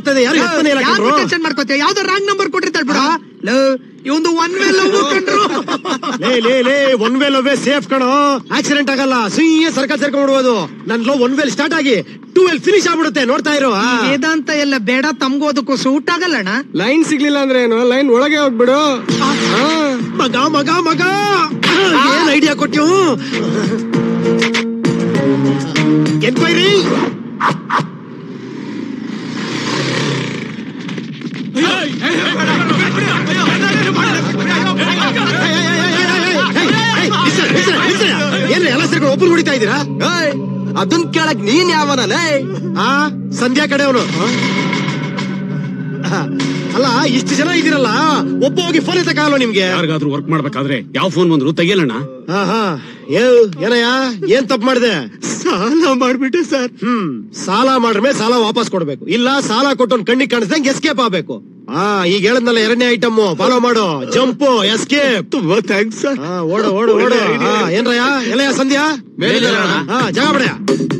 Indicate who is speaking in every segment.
Speaker 1: ಆಗ್ತದೆ ಯಾರು ಎತ್ತನೇ ಇಲ್ಲ ಕಣ್ರು.
Speaker 2: ಟೆನ್ಷನ್ ಮಾಡ್ಕೋತೀಯ ಯಾವ್ದೋ ರಾಂಗ್ ನಂಬರ್ ಕೊಟ್ಟಿರ್ತಾಳ ಬಿಡ ಇವಂದು ಒನ್ ವೇ ಲವ್ ಕಂಡ್ರು
Speaker 1: ಲೇ ಲೇ ಲೇ ಒನ್ ವೇಲ್ ಅವೇ ಸೇಫ್ ಕಣೋ ಆಕ್ಸಿಡೆಂಟ್ ಆಗಲ್ಲ ಸುಯ್ಯ ಸರ್ಕಲ್ ಸೇರ್ಕೊಂಡ್ಬಿಡ್ಬೋದು ನನ್ ಲೋ ಒನ್ ವೇಲ್ ಸ್ಟಾರ್ಟ್ ಆಗಿ ಟೂ ವೇಲ್ ಫಿನಿಶ್ ಆಗ್ಬಿಡುತ್ತೆ ನೋಡ್ತಾ ಇರೋ ಆ.
Speaker 2: ವೇದಾಂತ ಎಲ್ಲ ಬೇಡ ತಮ್ಗೂ ಅದಕ್ಕೂ ಸೂಟ್ ಆಗಲ್ಲಣ್ಣ
Speaker 3: ಲೈನ್ ಸಿಗ್ಲಿಲ್ಲ ಅಂದ್ರೆ ಏನು ಲೈನ್ ಒಳಗೆ ಹೋಗ್ಬಿಡು ಹಾ.
Speaker 1: ಮಗ ಮಗ ಮಗ ಏನ್ ಐಡಿಯಾ ಕೊಟ್ಯು ಎನ್ಕ್ವೈರಿ ಏನ್ರಿ ಎಲ್ಲ ಸೇರ್ಕೊಂಡು ಒಬ್ಬರು ಹೊಡಿತಾ ಇದ್ದೀರಾ
Speaker 3: ಏಯ್, ಅದನ್ ಕೇಳಕ್ ನೀನ್ ಯಾವನಲೇ
Speaker 1: ಆ ಸಂಧ್ಯಾ ಕಡೆ ಅವನು ಅಲ್ಲ ಇಷ್ಟು ಜನ ಇದ್ದೀರಲ್ಲ ಒಬ್ಬ ಹೋಗಿ ಫೋನ್ ಎತ್ತಕ್ಕಾಗಲ್ಲ ನಿಮ್ಗೆ
Speaker 4: ಯಾರಿಗಾದ್ರೂ ವರ್ಕ್ ಮಾಡ್ಬೇಕಾದ್ರೆ ಯಾವ ಫೋನ್ ಬಂದ್ರು ತೆಗಿಯಲ್ಲಣ್ಣ
Speaker 1: ಹಾ ಹಾ ಏ ಏನಯ್ಯ ಏನ್ ತಪ್ಪು ಮಾಡಿದೆ ಸಾಲ ಮಾಡ್ಬಿಟ್ಟೆ ಸರ್ ಹ್ಮ್ ಸಾಲ ಮಾಡ್ರೆ ಸಾಲ ವಾಪಸ್ ಕೊಡ್ಬೇಕು ಇಲ್ಲ ಸಾಲ ಕೊಟ್ಟೊಂದ್ ಕಣ್ಣಿಗೆ ಕಾಣಿಸ್ದಂಗೆ ಎಸ್ಕೇಪ್ ಆಗ್ಬೇಕು ಹಾ ಈಗ ಹೇಳದ್ನಲ್ಲ ಎರಡನೇ ಐಟಮ್ ಫಾಲೋ ಮಾಡು ಜಂಪ್ ಎಸ್ಕೇಪ್ ತುಂಬಾ ಥ್ಯಾಂಕ್ಸ್ ಸರ್ ಓಡು ಓಡು ಓಡು ಹಾ ಏನ್ರಯ್ಯ ಎಲ್ಲಯ್ಯ ಸಂಧ್ಯಾ ಹಾ ಜಾಗ ಬಿಡಯ್ಯ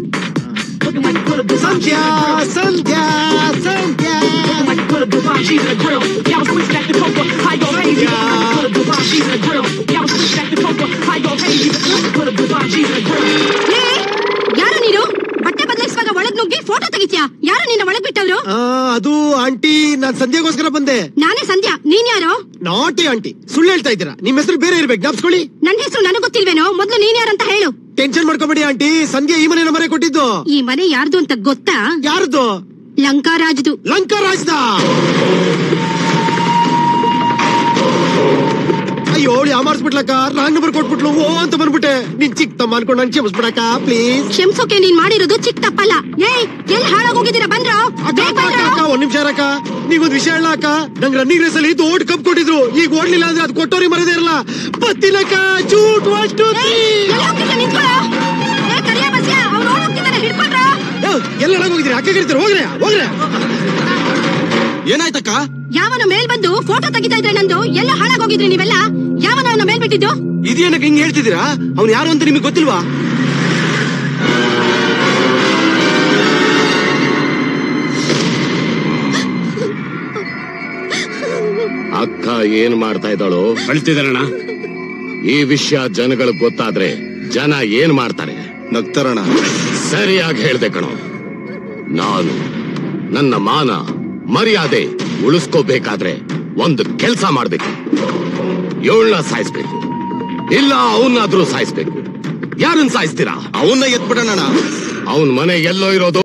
Speaker 1: ಸಂಧ್ಯಾ ಸಂಧ್ಯಾ ಸಂಧ್ಯಾ
Speaker 5: ಯಾರು ನೀನು ಬಟ್ಟೆ ಬದಲಾಯಿಸುವಾಗ ಒಳಗ್ ನುಗ್ಗಿ ಫೋಟೋ ತೆಗಿತ್ಯಾ ಯಾರು ನಿನ್ನ ಒಳಗ್ ಬಿಟ್ಟವ್ರು
Speaker 1: ಆ, ಅದು ಆಂಟಿ ನಾನ್ ಸಂಧ್ಯಾಗೋಸ್ಕರ ಬಂದೆ
Speaker 5: ನಾನೇ ಸಂಧ್ಯಾ ನೀನ್ ಯಾರು
Speaker 1: ನಾಟಿ ಆಂಟಿ ಸುಳ್ಳು ಹೇಳ್ತಾ ಇದ್ದೀರಾ ನಿಮ್ ಹೆಸರು ಬೇರೆ ಇರ್ಬೇಕು ಜ್ಞಾಪಿಸ್ಕೊಳ್ಳಿ
Speaker 5: ನನ್ ಹೆಸರು ನನಗ್ ಗೊತ್ತಿಲ್ವೇನೋ ಮೊದ್ಲು ನೀನ್ ಯಾರಂತ ಹೇಳು
Speaker 1: ಟೆನ್ಷನ್ ಮಾಡ್ಕೊಬೇಡಿ ಆಂಟಿ ಸಂಧ್ಯಾ ಈ ಮನೆ ಮನೆ ಕೊಟ್ಟಿದ್ದು
Speaker 5: ಈ ಮನೆ ಯಾರ್ದು ಅಂತ ಗೊತ್ತಾ
Speaker 1: ಯಾರ್ದು
Speaker 5: ಲಂಕಾರಾಜ್ದು
Speaker 1: ಲಂಕಾ ರಾಜ್ದ ಅಯ್ಯೋ ಅವಳು ಯಾಮಾರ್ಸ್ಬಿಟ್ಲಕ್ಕ ರಾಂಗ್ ನಂಬರ್ ಕೊಟ್ಬಿಟ್ಲು ಓ ಅಂತ ಬಂದ್ಬಿಟ್ಟೆ ನಿನ್ ಚಿಕ್ಕ ತಮ್ಮ ಅನ್ಕೊಂಡು ನನ್ ಕ್ಷಮಿಸ್ಬಿಡಕ್ಕ ಪ್ಲೀಸ್
Speaker 5: ಕ್ಷಮ್ಸೋಕೆ ನೀನ್ ಮಾಡಿರೋದು ಚಿಕ್ಕ ತಪ್ಪಲ್ಲ ಏಯ್ ಎಲ್ ಹಾಳಾಗೋಗಿದ್ದೀರಾ ಬಂದ್ರೋ
Speaker 1: ಅಕ್ಕ
Speaker 5: ಬೇಗ
Speaker 1: ಅಕ್ಕ ಅಕ್ಕ,
Speaker 5: ಬಂದ್ರೋ?
Speaker 1: ಅಕ್ಕ ಒಂದ್ ನಿಮಿಷ ಅಕ್ಕ ನೀವೊಂದ್ ವಿಷಯ ಹೇಳ ಅಕ್ಕ ನಂಗ್ ರನ್ನಿಂಗ್ ರೇಸ್ ಅಲ್ಲಿ ದೊಡ್ಡ ಕಪ್ ಕೊಟ್ಟಿದ್ರು ಈಗ ಓಡ್ಲಿಲ್ಲ ಅಂದ್ರೆ ಅದು ಕೊಟ್ಟೋರಿ ಮರದೇ ಇರಲ್ಲ ಬತ್ತಿನಕ್ಕ ಚೂಟ್ ಒನ್ ಟೂ ತ್ರೀ
Speaker 5: ಏಯ್, ಎಲ್ಲಿ ಹೋಗ್ತಿದ್ಯಾ ನಿಂತ್ಕೊಳ್ಳೋ? ಏ, ಕರಿಯ ಬಸ್ಯ, ಅವ್ನು ಓಡ್ ಹೋಗ್ತಿದ್ದಾನೆ, ಹಿಡ್ಕೊಳ್ರೋ.
Speaker 1: ಎಲ್ಲ ಹೋಗಿದ್ರಿ ಅಕ್ಕ ಕರಿತೀರ ಹೋಗ್ರೆ ಹೋಗ್ರೆ
Speaker 3: ಏನಾಯ್ತಕ್ಕ
Speaker 5: ಯಾವನ ಮೇಲ್ ಬಂದು ಫೋಟೋ ತೆಗಿತಾ ಇದ್ರೆ ನಂದು ಎಲ್ಲ ಹಾಳಾಗೋಗಿದ್ರಿ ನೀವೆಲ್ಲ ಯಾವನ ಅವನ ಮೇಲ್ ಬಿಟ್ಟಿದ್ದು
Speaker 3: ಇದೇನಕ್ಕೆ ಹಿಂಗ್ ಹೇಳ್ತಿದ್ದೀರಾ ಅವ್ನು ಯಾರು ಅಂತ ನಿಮಗೆ ಗೊತ್ತಿಲ್ವಾ
Speaker 6: ಅಕ್ಕ ಏನ್ ಮಾಡ್ತಾ ಇದ್ದಾಳು
Speaker 4: ಅಳ್ತಿದಾರಣ್ಣ
Speaker 6: ಈ ವಿಷಯ ಜನಗಳಿಗೆ ಗೊತ್ತಾದ್ರೆ ಜನ ಏನ್ ಮಾಡ್ತಾರೆ
Speaker 3: ನಗ್ತಾರಣ
Speaker 6: ಸರಿಯಾಗಿ ಹೇಳ್ದೆ ಕಣೋ ನಾನು ನನ್ನ ಮಾನ ಮರ್ಯಾದೆ ಉಳಿಸ್ಕೋಬೇಕಾದ್ರೆ ಒಂದು ಕೆಲಸ ಮಾಡ್ಬೇಕು ಇವಳನ್ನ ಸಾಯಿಸ್ಬೇಕು ಇಲ್ಲ ಅವನ್ನಾದ್ರೂ ಸಾಯಿಸ್ಬೇಕು ಯಾರನ್ನ ಸಾಯಿಸ್ತೀರಾ
Speaker 3: ಅವನ್ನ ಎತ್ಬಿಡೋಣ
Speaker 6: ಅವನ್ ಮನೆ ಎಲ್ಲೋ ಇರೋದು